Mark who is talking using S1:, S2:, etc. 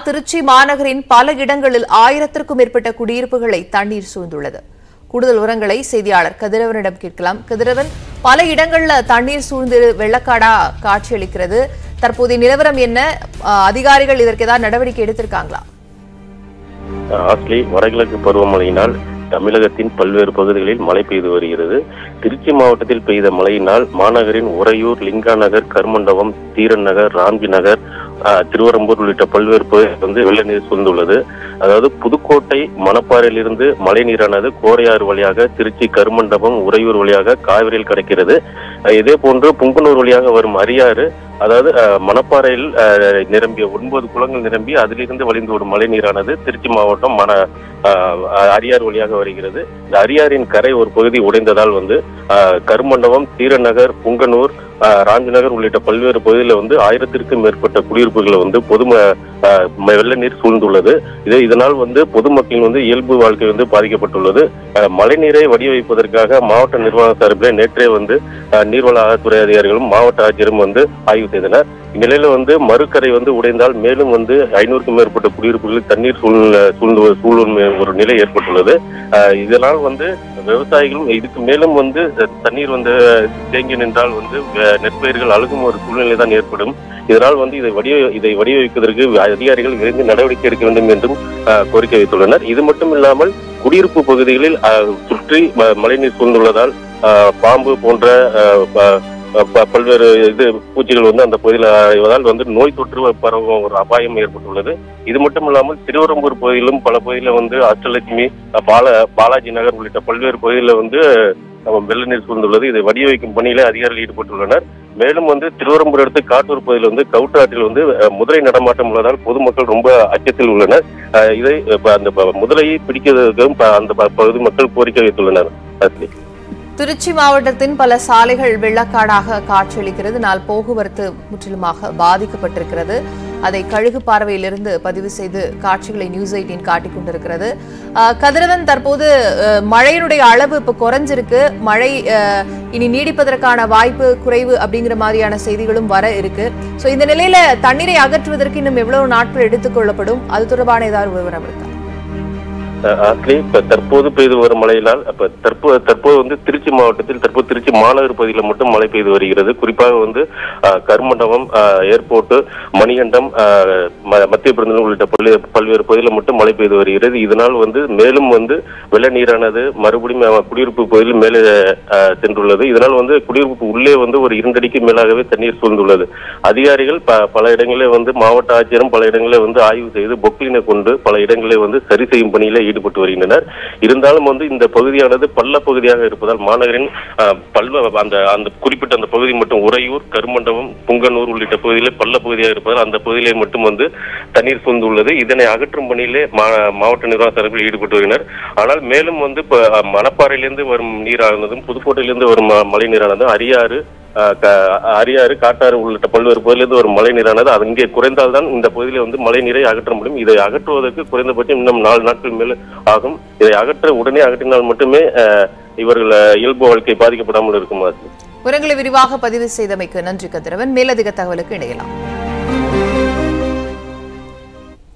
S1: பார்க்கலாம் திருச்சி மாநகரின் பல இடங்களில் ஆயிரத்திற்கும் மேற்பட்ட குடியிருப்புகளை தண்ணீர் சூழ்ந்துள்ளது கூடுதல் விவரங்களை செய்தியாளர் கதிரவனிடம் கேட்கலாம் கதிரவன் பல இடங்கள்ல தண்ணீர் சூழ்ந்து வெள்ளக்காடா காட்சியளிக்கிறது தற்போதைய நிலவரம் என்ன அஹ், அதிகாரிகள் இதற்கு ஏதாவது நடவடிக்கை எடுத்திருக்காங்களா
S2: ஆஸ்லி வடகிழக்கு பருவமழையினால் தமிழகத்தின் பல்வேறு பகுதிகளில் மழை பெய்து வருகிறது திருச்சி மாவட்டத்தில் பெய்த மழையினால் மாநகரின் உறையூர் லிங்கா நகர் கருமண்டபம் தீரன் நகர் ராம்ஜி நகர் ஆஹ், திருவரம்பூர் உள்ளிட்ட பல்வேறு பகுதிகள் வந்து வெள்ள நீர் சூழ்ந்துள்ளது அதாவது புதுக்கோட்டை மணப்பாறையிலிருந்து மழை நீரானது கோரையாறு வழியாக திருச்சி கருமண்டபம் உறையூர் வழியாக காவிரியில் கிடைக்கிறது அஹ், இதே போன்று புங்குனூர் வழியாக வரும் அரியாறு அதாவது அஹ், மணப்பாறையில் அஹ், நிரம்பிய ஒன்பது குளங்கள் நிரம்பி அதிலிருந்து வழிந்து வரும் மழை நீரானது திருச்சி மாவட்டம் மண அஹ், அரியார் வழியாக வருகிறது இந்த அரியாரின் கரை ஒரு பகுதி உடைந்ததால் வந்து அஹ், கருமண்டபம் தீரநகர் புங்கனூர் அஹ், ராஞ்சிநகர் உள்ளிட்ட பல்வேறு பகுதிகளில் வந்து ஆயிரத்திற்கும் மேற்பட்ட குடியிருப்புகளை வந்து பொது அஹ், ம- வெள்ள நீர் சூழ்ந்துள்ளது இது இதனால் வந்து பொதுமக்களின் வந்து இயல்பு வாழ்க்கை வந்து பாதிக்கப்பட்டுள்ளது அஹ், மழைநீரை வடிவமைப்பதற்காக மாவட்ட நிர்வாக சார்பில் நேற்றே வந்து அஹ், நீர்வள ஆய்வுத்துறை அதிகாரிகளும் மாவட்ட ஆட்சியரும் வந்து ஆய்வு செய்தனர் இந்நிலையில வந்து மறுக்கரை வந்து உடைந்தால் மேலும் வந்து ஐநூறுக்கும் மேற்பட்ட குடியிருப்புகளில் தண்ணீர் சூழ்நிலை சூழ்ந்து சூழும் ஒரு நிலை ஏற்பட்டுள்ளது அஹ், இதனால் வந்து விவசாயிகளும் இதுக்கு மேலும் வந்து தண்ணீர் வந்து தேங்கி நின்றால் வந்து அஹ், நெற்பயிர்கள் அழுகும் ஒரு சூழ்நிலை தான் ஏற்படும் இதனால் வந்து இதை வடிவ இதை வடிவமைப்பதற்கு அதிகாரிகள் விரைந்து நடவடிக்கை எடுக்க வேண்டும் என்றும் அஹ், கோரிக்கை வைத்துள்ளனர் இது மட்டும் இல்லாமல் குடியிருப்பு பகுதிகளில் அஹ், சுற்றி ம- மழைநீர் சூழ்ந்துள்ளதால் அஹ், பாம்பு போன்ற அஹ், ப- ப- பல்வேறு இது பூச்சிகள் வந்து அந்த பகுதியில் அடைவதால் வந்து நோய் தொற்று பரவும் ஒரு அபாயம் ஏற்பட்டுள்ளது இது மட்டும் இல்லாமல் திருவரம்பூர் பகுதியிலும் பல பகுதியில் வந்து அஷ்டலட்சுமி அஹ், பால பாலாஜி நகர் உள்ளிட்ட பல்வேறு பகுதிகளில் வந்து அஹ், வெள்ள நீர் சூழ்ந்துள்ளது இதை வடிவமைக்கும் பணியில அதிகாரிகள் ஈடுபட்டுள்ளனர் மேலும் வந்து திருவரம்பூர் அடுத்து காட்டூர் பகுதியில் வந்து கவுட்டாற்றில் வந்து அஹ், முதலை நடமாட்டம் உள்ளதால் பொதுமக்கள் ரொம்ப அச்சத்தில் உள்ளனர் அஹ், இதை அஹ், அந்த ப- முதலையை பிடிக்கிறதுக்கும் ப- அந்த ப- பகுதி மக்கள் கோரிக்கை வைத்துள்ளனர் அஸ்லி.
S1: திருச்சி மாவட்டத்தின் பல சாலைகள் வெள்ளக்காடாக காட்சியளிக்கிறது நாள் போக்குவரத்து முற்றிலுமாக பாதிக்கப்பட்டிருக்கிறது அதை கழுகு பார்வையிலிருந்து பதிவு செய்து காட்சிகளை நியூஸ் எயிட்டீன் காட்டிக் கொண்டிருக்கிறது அஹ், கதிரவன் தற்போது அஹ், மழையினுடைய அளவு இப்போ குறைஞ்சிருக்கு மழை அஹ், இனி நீடிப்பதற்கான வாய்ப்பு குறைவு அப்படிங்கிற மாதிரியான செய்திகளும் வர இருக்கு ஸோ இந்த நிலையில தண்ணீரை அகற்றுவதற்கு இன்னும் எவ்வளவு நாட்கள் எடுத்துக்கொள்ளப்படும் அது தொடர்பான ஏதாவது விவரம் இருக்கா
S2: அஹ் ஆக்சுவலி இப்ப தற்போது பெய்து வரும் மழையினால் அப்ப தற்போது தற்போது வந்து திருச்சி மாவட்டத்தில் தற்போது திருச்சி மாநகர் பகுதியில் மட்டும் மழை பெய்து வருகிறது குறிப்பாக வந்து அஹ், கருமண்டபம் அஹ், ஏர்போர்ட் மணிகண்டம் அஹ், ம- மத்திய பிறந்தல் உள்ளிட்ட பல்வேறு பல்வேறு பகுதியில் மட்டும் மழை பெய்து வருகிறது இதனால் வந்து மேலும் வந்து வெள்ள நீரானது மறுபடியும் அஹ், குடியிருப்பு பகுதியில் மேலே அஹ், சென்றுள்ளது இதனால் வந்து குடியிருப்பு உள்ளே வந்து ஒரு இரண்டடிக்கு மேலாகவே தண்ணீர் சூழ்ந்துள்ளது அதிகாரிகள் ப- பல இடங்களில் வந்து மாவட்ட ஆட்சியரும் பல இடங்களில் வந்து ஆய்வு செய்து பொக்லினை கொண்டு பல இடங்களில் வந்து சரி செய்யும் பணியில ஈடுபட்டு வருகின்றனர் இருந்தாலும் வந்து இந்த பகுதியானது பள்ள பகுதியாக இருப்பதால் மாநகரின் அஹ், பல்வ அந்த அந்த குறிப்பிட்ட அந்த பகுதி மட்டும் உறையூர் கருமண்டபம் புங்கனூர் உள்ளிட்ட பகுதியிலே பள்ள பகுதியாக இருப்பதால் அந்த பகுதியிலே மட்டும் வந்து தண்ணீர் சூழ்ந்துள்ளது இதனை அகற்றும் பணியிலே மா- மாவட்ட நிர்வாக சார்பில் ஈடுபட்டு வருகின்றனர் ஆனால் மேலும் வந்து இப்ப, அஹ், மணப்பாறையிலிருந்து வரும் நீரானதும் புதுக்கோட்டையிலிருந்து வரும் ம- மழை நீரானதும் அரியாறு அஹ், க- அரியாறு காட்டாறு உள்ளிட்ட பல்வேறு பகுதியிலிருந்து ஒரு மழை நீரானது அது இங்கே குறைந்தால்தான் இந்த பகுதியில் வந்து மழை நீரை அகற்ற முடியும் இதை அகற்றுவதற்கு குறைந்தபட்சம் இன்னும் நாலு நாட்கள் மேல் ஆகும் இதை அகற்ற உடனே அகற்றினால் மட்டுமே அஹ், இவர்கள் அஹ், இயல்பு வாழ்க்கை பாதிக்கப்படாமல் இருக்குமா
S1: விவரங்களை விரிவாக பதிவு செய்தமைக்கு நன்றி கதிரவன் மேலதிக தகவலுக்கு இணையலாம்